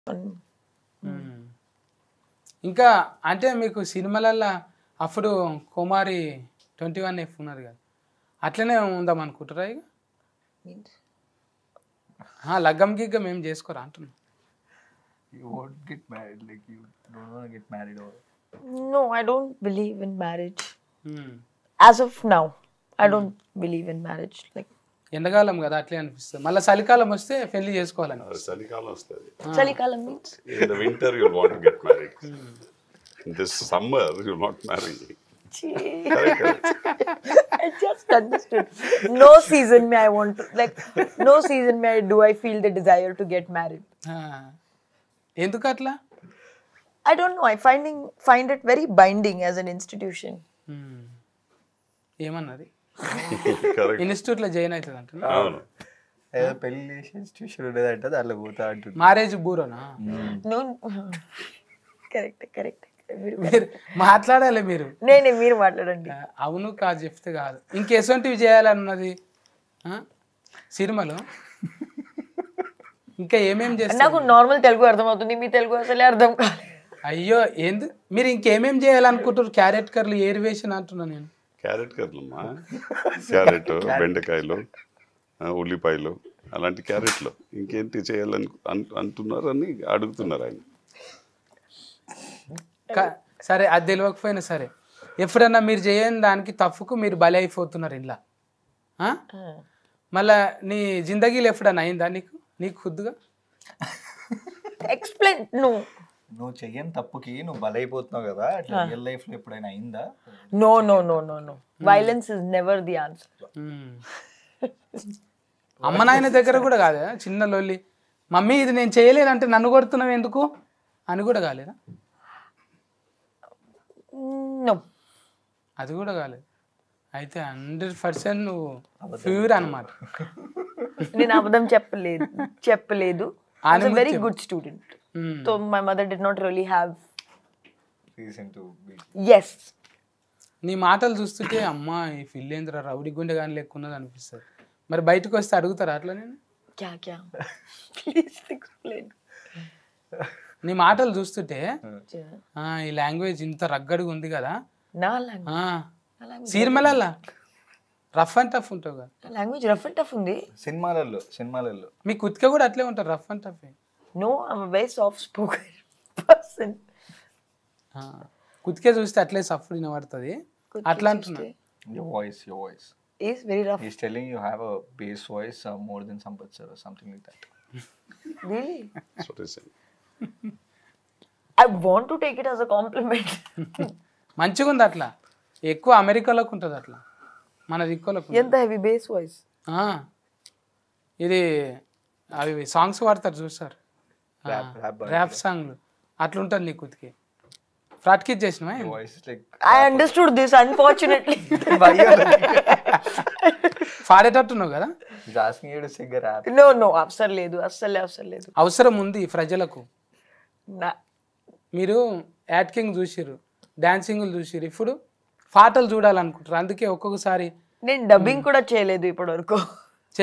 మ్మ్. ఇంకా అంటే మీకు సినిమాలల్లో అప్పుడు కుమారి ట్వంటీ వన్ ఎఫ్ ఉన్నది కదా అట్లనే ఉందాం అనుకుంటారా ఇక ఆ, లగ్గం గిగ్గం ఏం చేసుకోరా అంటున్నా You won't get married. Like you don't want to get married or No, I don't believe in marriage. Hmm. As of now, I don't believe in marriage. Like ఎండాకాలం కదా అట్లే అనిపిస్తుంది మళ్ళీ చలికాలం వస్తే పెళ్లి చేసుకోవాలని అది చలికాలం వస్తుంది Chalikalam means In the winter, you'll want to get married. In this summer, you'll not marry. Correct, correct. I just understood. No season may I want to like no season may I do I feel the desire to get married. ఆ. ఎందుకు అట్లా I don't know. I finding find it very binding as an institution. మ్మ్. ఏమన్నది Correct. ఇన్స్టిట్యూట్లో join అవుతుంది అంటున్నా అవును ఏదో పెళ్లి చేసి ఇన్స్టిట్యూషన్ ఉండేదంటే దాంట్లో పోతా అంటుంది మ్యారేజ్ బూరోనా No, correct, correct. మీరు మీరు మాట్లాడాలి మీరు నేనే మీరు మాట్లాడండి ఆ, అవును కాదు చెప్తే కాదు ఇంకెసొంటివి చేయాలన్నది ఆ? సినిమాలో ఇంకా ఏమేం చేస్తారు నాకు నార్మల్ తెలుగు అర్థమవుతుంది మీ తెలుగు అసలే అర్థం కాలేదు అయ్యో ఎందు మీరు ఇంకేమేం చేయాలనుకుంటారు క్యారెట్ కర్లు ఏరివేషన్ అంటున్నా నేను క్యారెట్ కర్లమ్మా క్యారెట్ బెండకాయలు ఆ, ఉల్లిపాయలు అలాంటి క్యారెట్లు ఇంకేంటి చేయాలని అన్- అంటున్నారని అడుగుతున్నారు ఆయన క- సరే అది తెలియకపోయినా సరే ఎప్పుడన్నా మీరు చేయని దానికి తప్పుకు మీరు బలి అయిపోతున్నారు ఇలా మళ్ళా నీ జిందగీలో ఎప్పుడన్నా అయిందా నీకు నీకు ఖుద్దుగా ఎక్స్ప్లెయిన్ నువ్వు నువ్వు చెయ్యని తప్పుకి నువ్వు బలైపోతున్నావు కదా అట్లా రియల్ లైఫ్ లో ఎప్పుడైనా అయిందా no no no no no violence is never the answer hmm. అమ్మ నాయన దగ్గర కూడా కాదా చిన్న లొల్లి మమ్మీ ఇది నేను చేయలేదంటే నన్ను కొడుతున్నావు ఎందుకు అని కూడా కాలేదా నో అది కూడా కాలేదు అయితే హండ్రెడ్ పర్సెంట్ నువ్వు ప్యూర్ అనమాట నేను అబద్ధం చెప్పలేదు చెప్పలేదు very good student so my mother did not really have reason to be yes నీ మాటలు చూస్తుంటే అమ్మా ఈ ఫిల్లేంద్ర రౌడీ గుండె కానీ లెక్కున్నది అనిపిస్తుంది మరి బయటకు వస్తే అడుగుతారా అట్లా నేను క్యా క్యా ప్లీజ్ ఎక్స్ప్లెయిన్ నీ మాటలు చూస్తుంటే ఆ, ఈ లాంగ్వేజ్ ఇంత రగ్గడిగా ఉంది కదా నా లాంగ్వేజ్ ఆ, సినిమాలల్లా రఫ్ అండ్ టఫ్ ఉంటావు కదా లాంగ్వేజ్ రఫ్ అండ్ టఫ్ ఉంది సినిమాలలో సినిమాలలో మీ కుతిక కూడా అట్లే ఉంటారు rough and tough no I'm very soft spoken person కుతికే చూస్తే అట్లే సఫర్ వినబడుతుంది అట్లా అంటున్నా your voice your voice is very rough he's telling you have a bass voice uh, more than Sampath sir or something like that really That's what he's saying. I want to take it as a compliment మంచిగా ఉంది అట్లా ఎక్కువ అమెరికాలోకి ఉంటుంది అట్లా మన దిక్కులకు ఎంత heavy base voice ఇది అవి సాంగ్స్ వాడతారు చూస్తారు Rap- rap పాడతారు. ర్యాప్ సాంగ్లు అట్లుంటుంది నీ కుతికి ప్రాక్టీస్ చేసినవా your voice is like I understood this unfortunately పాడేటట్టున్నావు కదా he's asking you to sing a rap no no అస్సలు లేదు అస్సలే అస్సలు లేదు అవసరం ఉంది ప్రజలకు నా మీరు యాక్టింగ్ చూసిర్రు డాన్సింగ్లు చూసిర్రు ఇప్పుడు పాటలు చూడాలనుకుంటారు అందుకే ఒక్కొక్కసారి నేను డబ్బింగ్ కూడా చేయలేదు ఇప్పటి వరకు